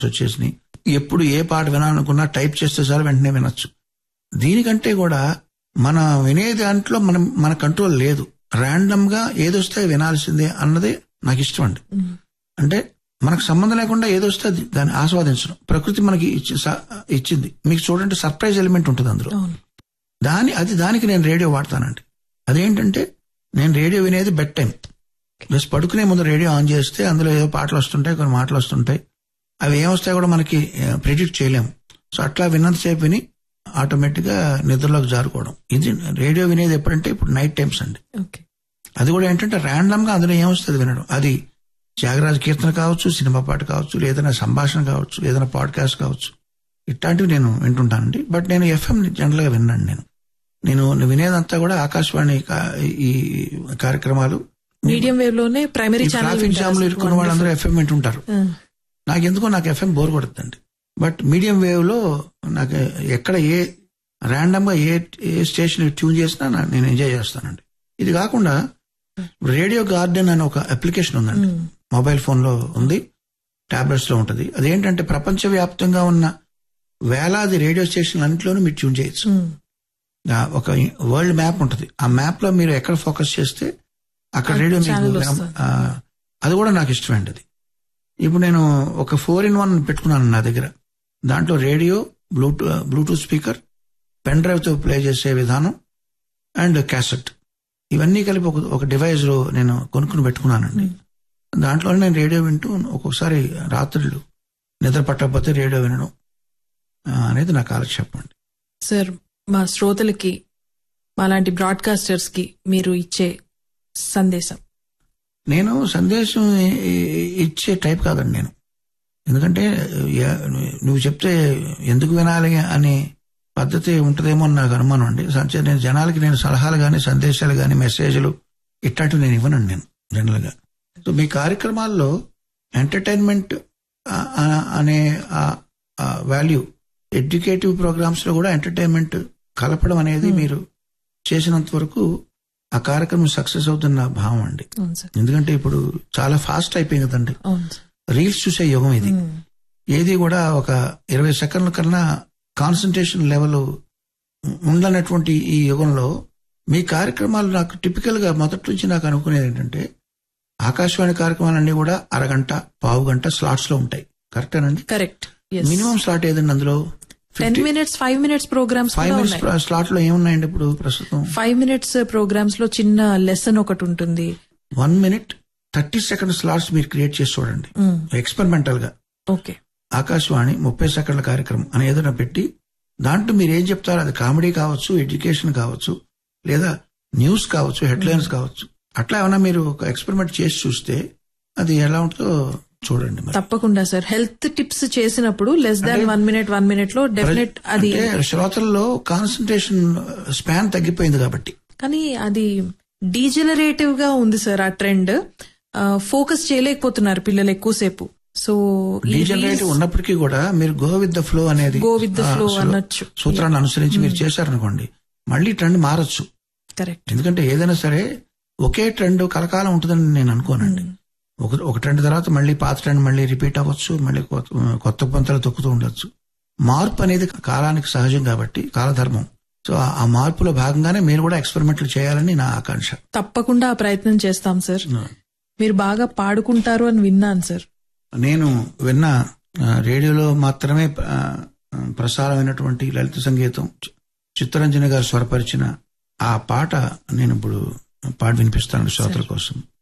వచ్చేసినాయి ఎప్పుడు ఏ పాట వినాలనుకున్నా టైప్ చేస్తే సార్ వెంటనే వినొచ్చు దీనికంటే కూడా మన వినే దాంట్లో మనం మన కంట్రోల్ లేదు ర్యాండమ్ గా ఏదొస్తే వినాల్సిందే అన్నదే నాకు ఇష్టం అండి అంటే మనకు సంబంధం లేకుండా ఏదొస్తే అది దాన్ని ఆస్వాదించడం ప్రకృతి మనకి ఇచ్చి- స- ఇచ్చింది మీకు చూడండి సర్ప్రైజ్ ఎలిమెంట్ ఉంటుంది అందులో అవును దాని అది దానికి నేను రేడియో వాడతానండి అదేంటంటే నేను రేడియో వినేది బెడ్ టైం ప్లస్ పడుకునే ముందు రేడియో ఆన్ చేస్తే అందులో ఏదో పాటలు వస్తుంటాయి కొన్ని మాటలు వస్తుంటాయి అవి ఏమొస్తాయో కూడా మనకి ప్రిడిక్ట్ చేయలేము సో అట్లా విన్నంతసేపు విని ఆటోమేటిక్ గా నిద్రలోకి జారుకోవడం ఇది రేడియో వినేది ఎప్పుడంటే ఇప్పుడు నైట్ టైమ్స్ అండి ఓకే అది కూడా ఏంటంటే ర్యాండమ్ గా అందులో ఏమొస్తుంది వినడం అది త్యాగరాజ కీర్తన కావచ్చు సినిమా పాట కావచ్చు ఏదైనా సంభాషణ కావచ్చు ఏదైనా పాడ్కాస్ట్ కావచ్చు ఇట్లాంటివి నేను వింటుంటానండి బట్ నేను ఎఫ్ఎం జనరల్ గా విన్నాను నేను నేను వినేదంతా కూడా ఆకాశవాణి కా- ఈ కార్యక్రమాలు మీడియం వేవ్ లోనే ప్రైమరీ ఛానల్ ట్రాఫిక్ జామ్ లో ఇరుక్కున్న వాళ్ళందరూ ఎఫ్ఎం వింటుంటారు నాకు ఎందుకో నాకు ఎఫ్ఎం బోర్ కొడుతుందండి బట్ మీడియం వేవ్ లో నాకు ఎక్కడ ఏ ర్యాండమ్ గా ఏ ఏ స్టేషన్ ట్యూన్ చేసినా నా- నేను ఎంజాయ్ చేస్తానండి ఇది కాకుండా రేడియో గార్డెన్ అనే ఒక అప్లికేషన్ ఉందండి మొబైల్ ఫోన్ లో ఉంది టాబ్లెట్స్ లో ఉంటది అదేంటంటే ప్రపంచవ్యాప్తంగా ఉన్న వేలాది రేడియో స్టేషన్లు అన్నింటిలోనూ మీరు ట్యూన్ చేయొచ్చు ఆ, ఒక వరల్డ్ మ్యాప్ ఉంటుంది ఆ మ్యాప్ లో మీరు ఎక్కడ ఫోకస్ చేస్తే అక్కడ ఆ రేడియో మీకు channel విన- వస్తుంది. ఆ, అది కూడా నాకు ఇష్టమైంది అది ఇప్పుడు నేను ఒక ఫోర్ ఇన్ వన్ పెట్టుకున్నాను నా దగ్గర దాంట్లో radio bluetooth bluetooth speaker pen drive తో ప్లే చేసే విధానం అండ్ క్యాసెట్ ఇవన్నీ కలిపి ఒక ఒక డివైస్ లో నేను కొనుక్కుని పెట్టుకున్నానండి దాంట్లో నేను రేడియో వింటూ ఒక్కొక్కసారి రాత్రులు నిద్ర పట్టకపోతే రేడియో వినడం ఆ, అనేది నా కాలక్షేపం అండి సార్ మా శ్రోతలకి మాలాంటి బ్రాడ్కాస్టర్స్ కి మీరు ఇచ్చే సందేశం నేను సందేశం ఇ- ఇ- ఇచ్చే టైప్ కాదండి నేను ఎందుకంటే ఎ- నువ్వు చెప్తే ఎందుకు వినాలి అనే పద్ధతి ఉంటుందేమో అని నాకు అనుమానం అండి సంచ- నేను జనాలకి నేను సలహాలు కానీ సందేశాలు కానీ మెసేజ్లు ఇట్లాంటివి నేను ఇవ్వనండి నేను జనరల్ గా సో మీ కార్యక్రమాల్లో ఎంటర్టైన్మెంట్ ఆ- ఆ- అనే వాల్యూ ఎడ్యుకేటివ్ ప్రోగ్రామ్స్ లో కూడా ఎంటర్టైన్మెంట్ కలపడం అనేది మీరు చేసినంత వరకు ఆ కార్యక్రమం సక్సెస్ అవుతున్న భావం అండి అవును సార్ ఎందుకంటే ఇప్పుడు చాలా ఫాస్ట్ అయిపోయింది కదండి అవును సార్ రీల్స్ చూసే యుగం ఇది ఏది కూడా ఒక ఇరవై సెకండ్ల కన్నా కాన్సన్ట్రేషన్ లెవెల్ ఉండనటువంటి ఈ యుగంలో మీ కార్యక్రమాలు నాకు టిపికల్ గా మొదటి నుంచి నాకు అనుకునేది ఏంటంటే ఆకాశవాణి కార్యక్రమాలన్నీ కూడా అరగంట పావు గంట స్లాట్స్ లో ఉంటాయి కరెక్టేనండి కరెక్ట్ మినిమం స్లాట్ ఏదండి అందులో ten minutes five minutes programmes five కూడా ఉన్నాయి మినిట్స్ స్లాట్ లో ఏమున్నాయండి ఇప్పుడు ప్రస్తుతం ఫైవ్ మినిట్స్ ప్రోగ్రామ్స్ లో చిన్న లెసన్ ఒకటి ఉంటుంది one minute thirty second slots మీరు క్రియేట్ చేసి చూడండి ఎక్స్పెరిమెంటల్ గా ఓకే ఆకాశవాణి ముప్పై సెకండ్ల కార్యక్రమం అని ఏదైనా పెట్టి దాంట్లో మీరు ఏం చెప్తారో అది కామెడీ కావచ్చు ఎడ్యుకేషన్ కావచ్చు లేదా న్యూస్ కావచ్చు హెడ్లైన్స్ కావచ్చు అట్లా ఏమైనా మీరు ఒక ఎక్స్పెరిమెంట్ చేసి చూస్తే అది ఎలా ఉంటుందో చూడండి మరి. తప్పకుండా సార్ హెల్త్ టిప్స్ చేసినప్పుడు లెస్ దాన్ అంటే- వన్ మినిట్ వన్ మినిట్ లో డెఫినెట్ అది అంటే శ్రోతల్లో కాన్సన్ట్రేషన్ స్పాన్ తగ్గిపోయింది కాబట్టి కానీ అది డీజనరేటివ్ గా ఉంది సార్ ఆ ట్రెండ్ ఫోకస్ చేయలేకపోతున్నారు పిల్లలు ఎక్కువసేపు సో డీజనరేటివ్ ఉన్నప్పటికీ కూడా మీరు గో విత్ ద ఫ్లో అనేది Go with the ah, flow శ్లో- అనొచ్చు. సూత్రాన్ని అనుసరించి మీరు చేశారనుకోండి మళ్ళీ ట్రెండ్ మారచ్చు కరెక్ట్ ఎందుకంటే ఏదైనా సరే ఒకే ట్రెండ్ కలకాలం ఉంటుందని నేను అనుకోనండి ఒక ఒక ట్రెండ్ తర్వాత మళ్ళీ పాత ట్రెండ్ మళ్ళీ రిపీట్ అవ్వచ్చు మళ్ళీ కొత్త- కొత్త పంతలు తొక్కుతూ ఉండొచ్చు మార్పు అనేది కాలానికి సహజం కాబట్టి కాలధర్మం సో ఆ- ఆ మార్పులో భాగంగానే మీరు కూడా ఎక్స్పెరిమెంట్లు చేయాలని నా ఆకాంక్ష తప్పకుండా ఆ ప్రయత్నం చేస్తాం సార్ మీరు బాగా పాడుకుంటారు అని విన్నాను సార్ నేను విన్న ఆ, రేడియోలో మాత్రమే ఆ, ప్రసారమైనటువంటి లలిత సంగీతం చి- చిత్తరంజని గారు స్వరపరిచిన ఆ పాట నేను ఇప్పుడు పాట వినిపిస్తాను శ్రోతల కోసం